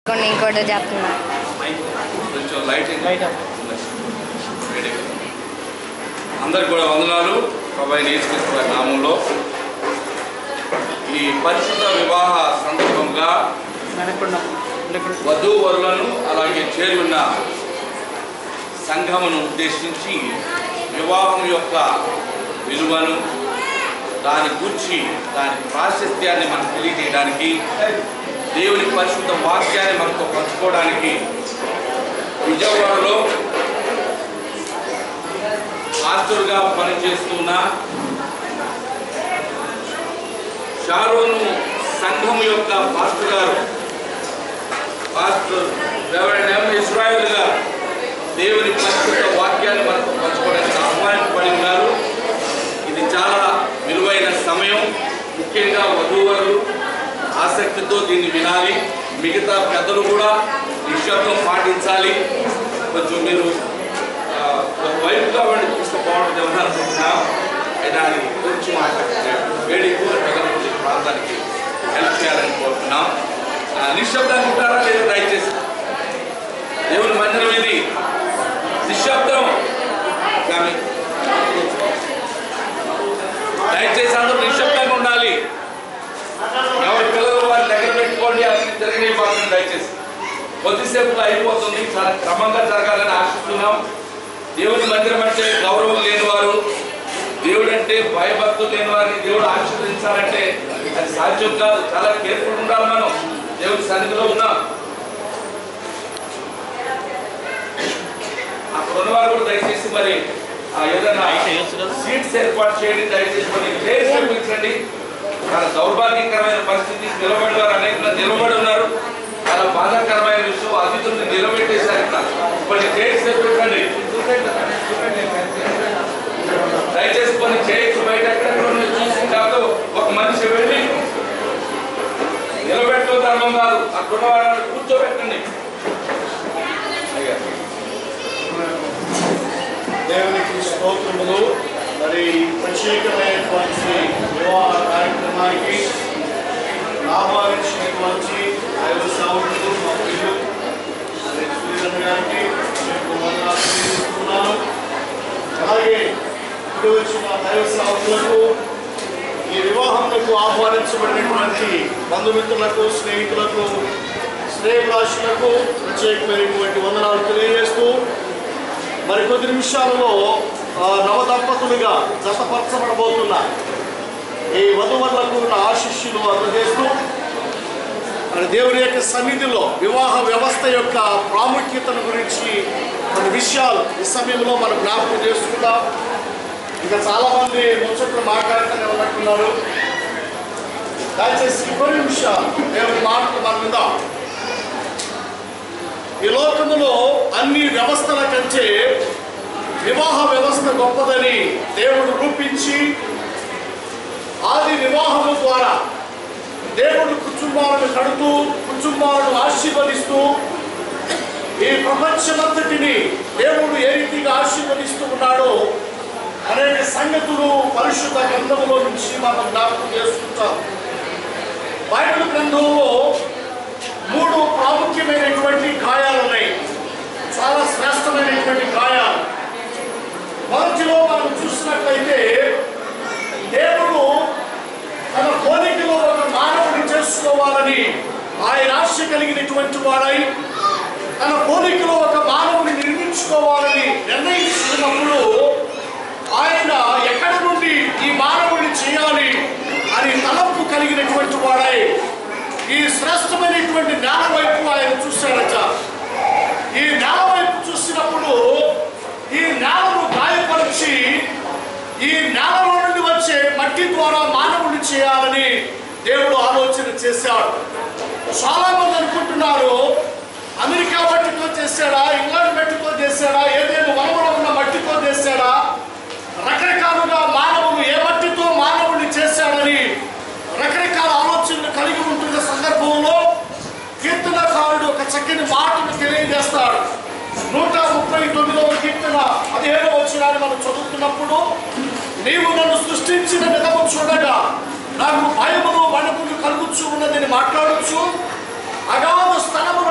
కొన్ని ఇంకోటి చెప్తున్నా కొంచెం లైటింగ్ వేడి. అందరికి కూడా వందనాలు ప్రభావి నేర్చుకున్న నామంలో ఈ పరిశుద్ధ వివాహ సందర్భంగా వధూవరులను అలాగే చేరి ఉన్న సంఘమును ఉద్దేశించి వివాహం యొక్క విలువను దాని గురించి దాని ప్రాశస్త్యాన్ని మనకు తెలియజేయడానికి దేవుని పరిశుద్ధ వాక్యాన్ని మనతో పంచుకోవడానికి విజయవాడలో ఆస్తులుగా పనిచేస్తున్న షారోను సంఘం యొక్క పాస్టర్ గారు పాస్టర్ రెవరెండ్ ఎం ఇస్రాయల్ గారు దేవుని పరిశుద్ధ వాక్యాన్ని మనకు పంచుకోవడానికి ఆహ్వానింపబడి ఉన్నారు ఇది చాలా విలువైన సమయం ముఖ్యంగా వధూవరులు ఆసక్తితో దీన్ని వినాలి మిగతా పెద్దలు కూడా నిశ్శబ్దం పాటించాలి కొంచెం మీరు ఆ, ఒక వైపుగా వాడిని చూస్తే బాగుంటుంది అనుకుంటున్నాం అయినా అది కొంచెం వేడి ఎక్కువ తగిన ప్రాంతానికి హెల్ప్ చేయాలని కోరుతున్నాం ఆ, నిశ్శబ్దాన్ని ఉంటారా లేదా దయచేసి దేవుని మందిరం ఇది నిశ్శబ్దం కానీ దయచేసి అందరూ నిశ్శబ్దంగా ఉండాలి ఎవరి పిల్లలు వారి దగ్గర పెట్టుకోండి అది జరిగిన మాత్రం దయచేసి కొద్దిసేపులో అయిపోతుంది చాలా క్రమంగా జరగాలని ఆశిస్తున్నాం దేవుని మందిరం అంటే గౌరవం లేనివారు దేవుడు అంటే భయభక్తులు లేని వారిని దేవుడు ఆశీర్వదించాలంటే అది సాధ్యం కాదు చాలా కేర్ఫుల్ ఉండాలి మనం దేవుని సన్నిధిలో ఉన్నాం అక్కడ ఉన్నవారు కూడా దయచేసి మరి ఆ ఏదైనా సీట్స్ ఏర్పాటు చేయండి దయచేసి మరి చైర్స్ తెప్పించండి చాలా దౌర్భాగ్యకరమైన పరిస్థితి నిలబడి వారు అనేక మంది నిలబడి ఉన్నారు చాలా బాధాకరమైన విషయం అతిథుల్ని నిలబెట్టేశారు ఇక్కడ కొన్ని చైర్స్ తెప్పించండి దయచేసి కొన్ని చైర్స్ బయట ఎక్కడెక్కడ ఉన్నాయి చూసి కాదు ఒక మనిషి వెళ్ళి నిలబెట్టు ధర్మం కాదు అక్కడ ఉన్న వాళ్ళని కూర్చోబెట్టండి అయ్యా దేవునికి స్తోత్రములు మరి ప్రత్యేకమైనటువంటి వివాహ కార్యక్రమానికి ఆహ్వానించినటువంటి దైవ సావులు మా పిల్లలు మరి సూర్యన్ గారికి మీకు వందనాలు తెలియజేస్తున్నాను అలాగే ఇప్పుడు వచ్చిన దైవ సావులకు ఈ వివాహంలో ఆహ్వానించబడినటువంటి బంధుమిత్రులకు స్నేహితులకు శ్రేయభిలాషులకు ప్రత్యేకమైనటువంటి వందనాలు తెలియజేస్తూ మరి కొద్ది నిమిషాలలో ఆ, నవ దంపతులుగా జతపరచబడబోతున్న ఈ వధువరులకు ఉన్న ఆశిష్యులు అందజేస్తూ మరి దేవుని యొక్క సన్నిధిలో వివాహ వ్యవస్థ యొక్క ప్రాముఖ్యతను గురించి కొన్ని విషయాలు ఈ సమయంలో మనం జ్ఞాపకం చేసుకుందాం ఇంకా చాలా మంది ముచ్చట్లు మాట్లాడుతూనే ఉన్నట్టున్నారు దయచేసి కొన్ని నిమిషాలు దేవుని మాటలు మనం విందాం ఈ లోకములో అన్ని వ్యవస్థల కంటే వివాహ వ్యవస్థ గొప్పదని దేవుడు రూపించి ఆది వివాహము ద్వారా దేవుడు కుటుంబాలను కడుతూ కుటుంబాలను ఆశీర్వదిస్తూ ఈ ప్రపంచమంతటిని దేవుడు ఏ రీతిగా ఆశీర్వదిస్తూ ఉన్నాడో అనేక సంగతులు పరిశుద్ధ గ్రంథములో నుంచి మనం జ్ఞాపకం చేసుకుంటాం బైబిల్ గ్రంథంలో మూడు ప్రాముఖ్యమైనటువంటి గాయాలు ఉన్నాయి చాలా శ్రేష్టమైనటువంటి గాయాలు మొదటిలో మనం చూసినట్లయితే దేవుడు తన పోలికలో ఒక మానవుని చేసుకోవాలని ఆయన ఆశ కలిగినటువంటి వాడై తన పోలికలో ఒక మానవుని నిర్మించుకోవాలని నిర్ణయించుకున్నప్పుడు ఆయన ఎక్కడి నుండి ఈ మానవుని చేయాలి అని తలంపు కలిగినటువంటి వాడై ఈ శ్రేష్టమైనటువంటి నేల వైపు ఆయన చూశాడట ఈ నేల వైపు చూసినప్పుడు ఈ నేలను గాయపరిచి ఈ నేలలో నుండి వచ్చే మట్టి ద్వారా మానవుడిని చేయాలని దేవుడు ఆలోచన చేశాడు చాలా మంది అనుకుంటున్నారు అమెరికా మట్టితో చేశాడా ఇంగ్లాండ్ మట్టితో చేశాడా ఏదైనా వనములో ఉన్న మట్టితో చేశాడా రకరకాలుగా మానవుడు ఏ మట్టితో మానవుడిని చేశాడని రకరకాల ఆలోచనలు కలిగి ఉంటున్న సందర్భంలో కీర్తనకారుడు ఒక చక్కని మాటను తెలియజేస్తాడు నూట ముప్పై తొమ్మిదవ కీర్తన పదిహేడవ వచ్చినాన్ని మనం చదువుతున్నప్పుడు నీవు నన్ను సృష్టించిన విధము చూడగా నాకు భయమును వణుకును కలుగుచు ఉన్నదని మాట్లాడచ్చు అగాధ స్థలమున